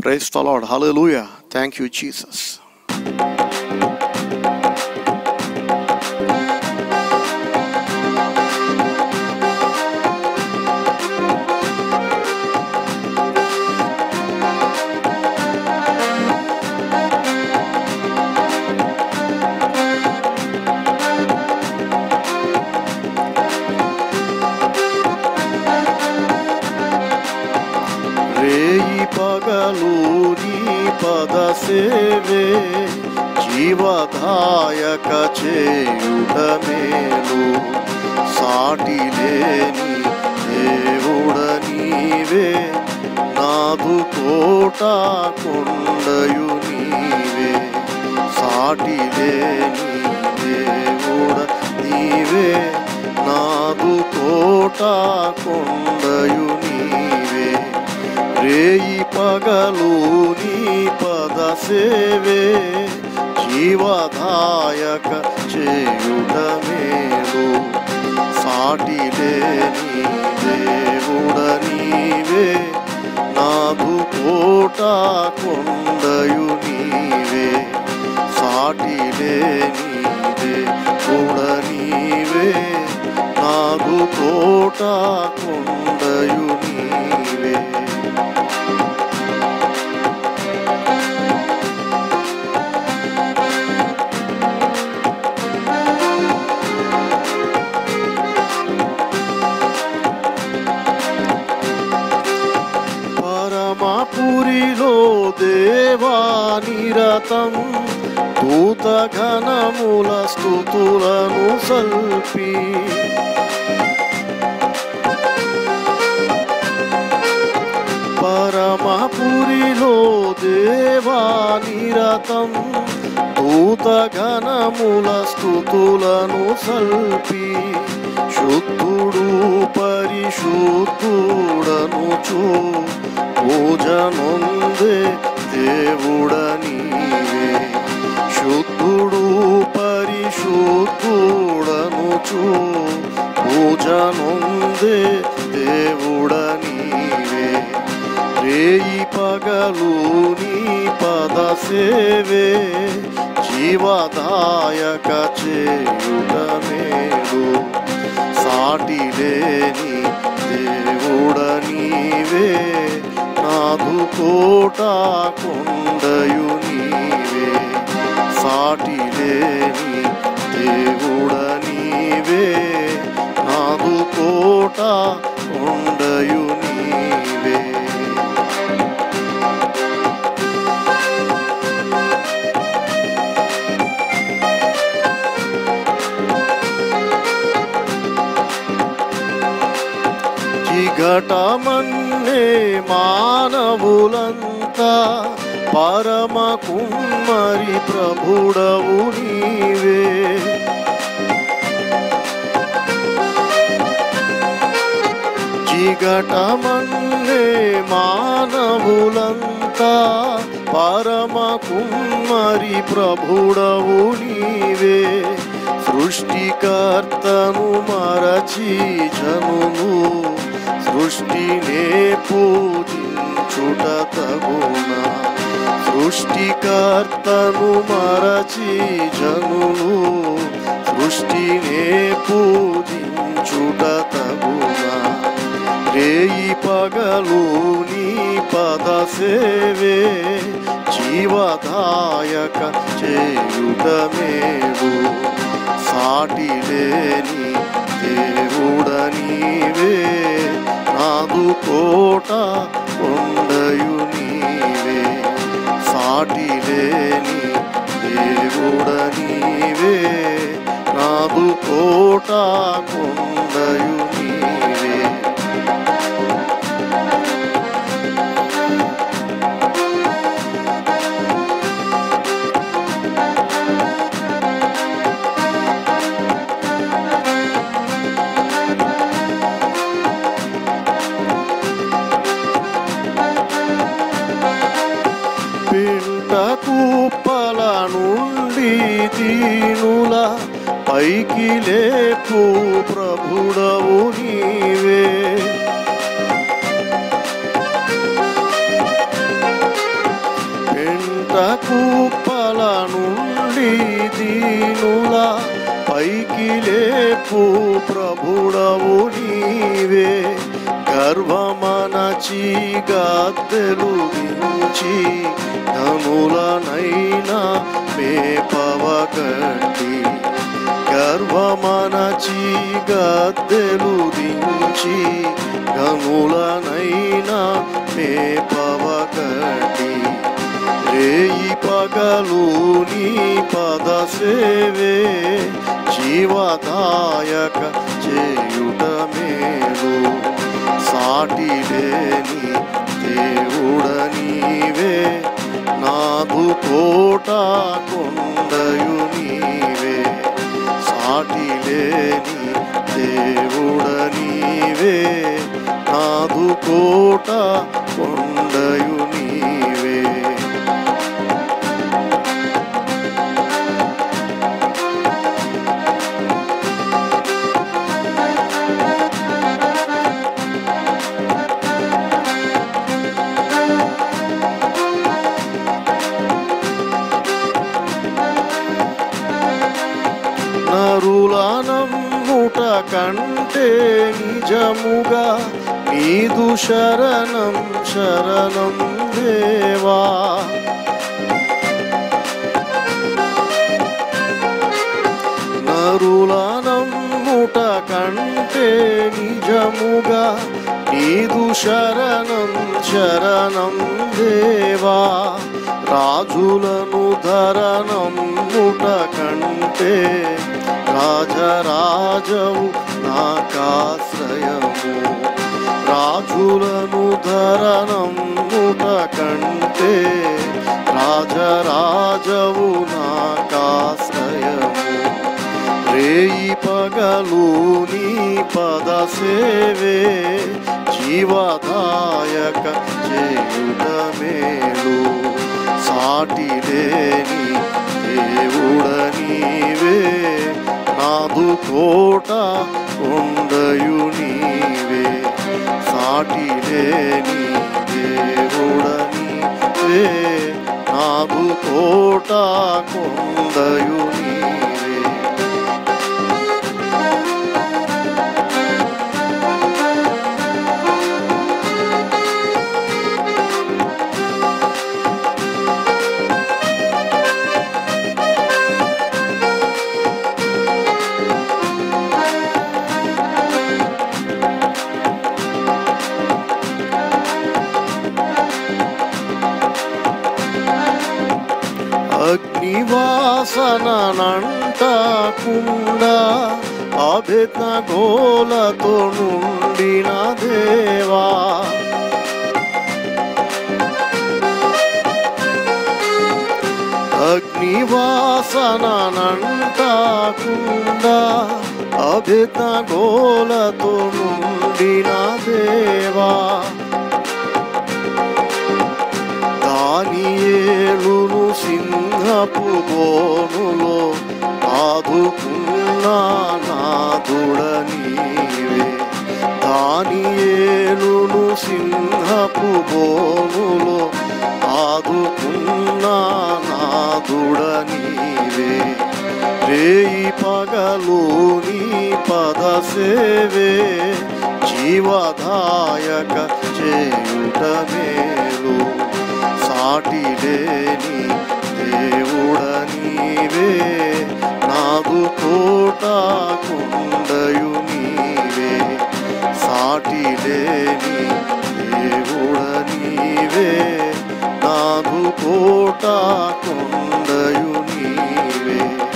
price the lord hallelujah thank you Jesus రేయి పగలు నీ పద సేవే జీవదాయక చేయుట మేలు సాటి లేని దేవుడ నీవే నాదు కోట కొండయు నీవే సాటి లేని దేవుడ నీవే నాదు కోట కొండయు నీవే రేయి పగలు నీ పద సేవే జీవదాయక చేయుట మేలు సాటి లేని దేవుడ నీవే నాదు కోట కొండయు నీవే సాటి లేని దేవుడ నీవే నాదు కోట కొండయు నీవే పరమపురిలో దేవా నిరతం దూత ఘనముల స్థుతులను సల్పి పరమపురిలో దేవా నిరతం దూత ఘనముల స్థుతులను సల్పి శుద్ధుడు పరిశుద్ధుడను చూ పూజనొందే దేవుడ నీవే శుద్ధుడు పరిశుద్ధుడను చూ పూజనొందే దేవుడ నీవే రేయి పగలు నీ పద సేవే జీవదాయక చేయుట మేలు సాటి లేని దేవుడ నీవే నాదు కోట కొండయు నీవే సాటి లేని దేవుడ నీవే నాదు కోట కొండయు నీవే చిగటమన్నే మానవులంతా పరమ కుమ్మరి ప్రభుడవు నీవే చిగటమన్నే మానవులంతా పరమ కుమ్మరి ప్రభుడవు నీవే సృష్టికర్తను మరచి జనులు సృష్టినే పూజించుట తగునా సృష్టికర్తను మరచి జనులు సృష్టినే పూజించుట తగునా రేయి పగలు నీ పద సేవే జీవదాయక చేయుట మేలు సాటి లేని దేవుడ నీవే నాదు కోట కొండయు నీవే సాటి లేని దేవుడ నీవే నాదు కోట కొండయు నీవే పింట కుప్పల నుండి దీనుల పైకి లేపు ప్రభుడవు నీవే పెంట కుప్పల నుండి దీనుల పైకి లేపు ప్రభుడవు నీవే గర్వమనచి గద్దెలుగించి ధనులనైనా మేపవగట్టి గర్వమనచి గద్దెలు దించి గనులనైనా మేపవగట్టి రేయి పగలు నీ పద సేవే జీవదాయక చేయుట మేలు సాటి లేని దేవుడ నీవే నాదు కోట కొండయు నీవే సాటి లేని దేవుడ నీవే నాదు కోట కొండయు నీవే నరుల నమ్ముట కంటే నిజముగా నీదు శరణం శరణం దేవా నరుల నమ్ముట కంటే నిజముగా నీదు శరణం శరణం దేవా రాజులను ధరనమ్ముట కంటే రాజరాజవు నాకాశ్రయము రాజులను ధరనమ్ముట కంటే రాజరాజవు నాకాశ్రయము రేయి పగలు నీ పద సేవే జీవదాయక చేయుట మేలు సాటి లేని దేవుడ నీవే నాదు కోట కొండయు నీవే సాటి లేని దేవుడ నీవే నాదు కోట కొండయు నీవే అగ్నివాసనంటకుండా అభిత గోలతో నుండిన దేవా అగ్నివాసనంటకుండా అభిత గోలతో నుండిన దేవా దానియేలును సింహపు బోనులో ఆదుకున్న నాదుడ నీవే దానియేలును సింహపు బోనులో ఆదుకున్న నాదుడ నీవే రేయి పగలు నీ పద సేవే జీవదాయక చేయుట మేలు సాటి లేని దేవుడ నీవే నాదు కోట కొండయు నీవే సాటి లేని దేవుడ నీవే నాదు కోట కొండయు నీవే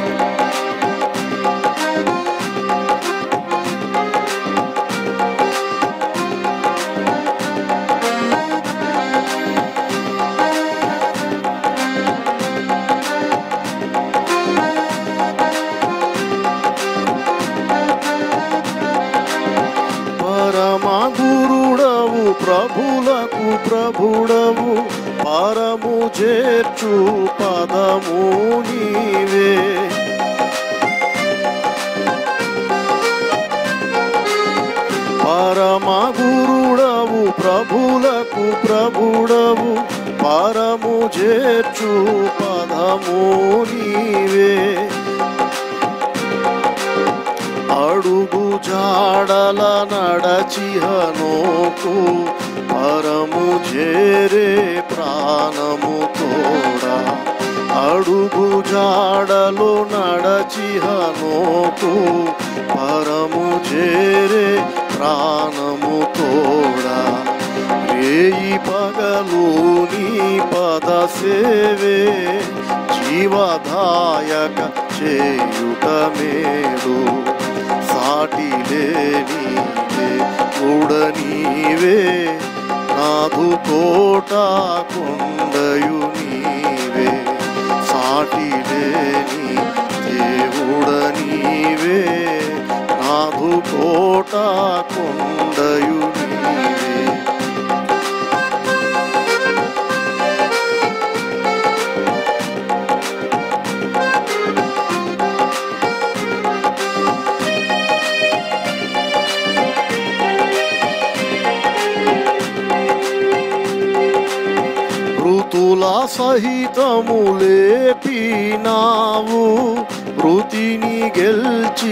పరమ గురుడవు ప్రభులకు ప్రభుడవు పరము చేర్చు పదము నీవే పరమ గురుడవు ప్రభులకు ప్రభుడవు పర పరము చేర్చు పదము నీవే అడుగు జాడల నడచి హనోకు పరము చేరే ప్రాణము తోడా అడుగు జాడలు నడచి హనోకు పరము చేరే ప్రాణము తోడా రేయి పగలు నీ పద సేవే జీవదాయక చేయుట మేలు సాటి లేనివే కూడ నీవే నాదు కోట కొండయు నీవే సాటి లేని దేవుడ నీవే నాదు కోట కొండయు నీవే మృతుల సహితము లేపినావు మృతిని గెల్చి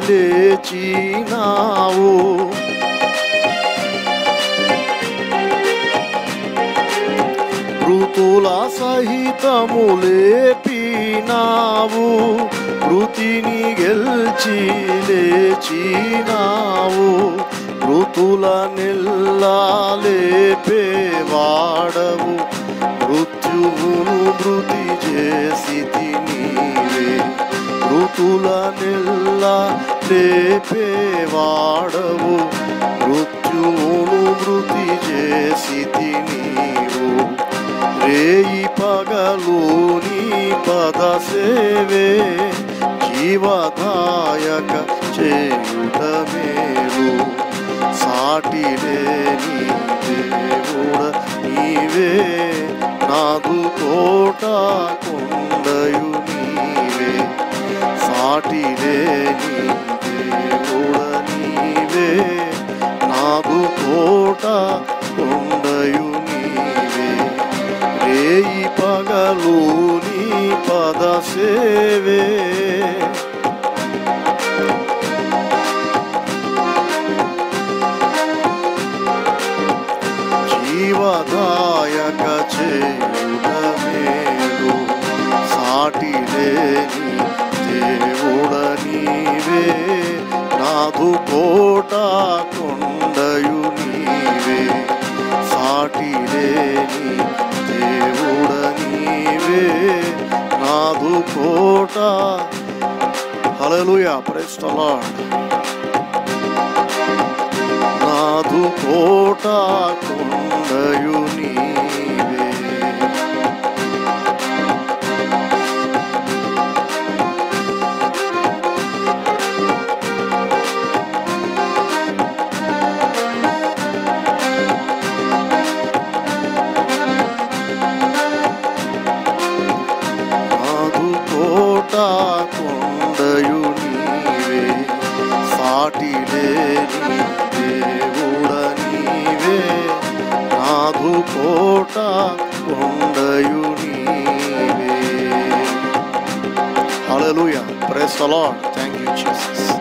లేచినావు మృతుల సహితము లేపినావు మృతిని గెల్చి లేచినావు మృతుల నిల్లా లేపేవాడవు మృత్యువును మృతి చేసి నీవే మృతుల నిల్లా లేపేవాడవు మృత్యువును మృతి చేసి నీవు రేయి పగలు నీ పద సేవే జీవదాయక చేయుట మేలు సాటి లేని దేవుడ నీవే నాదు కోట కొండయు నీవే సాటి లేని దేవుడ నీవే నాదు కోట కొండయు నీవే రేయి పగలు నీ పద సేవే జీవదాయక చేయుట మేలు సాటి లేని దేవుడ నీవే నాదు కోట కొండయు నీవే సాటి లేని దేవుడ నీవే నాదు కోట హల్లెలూయా ప్రైజ్ ద లార్డ్ నాదు కోట కొండయు నీవే నాదు కోట కొండయు నీవే సాటి లేని దేవుడ నీవే నాదు కోట కొండయు నీవే hallelujah praise the lord thank you Jesus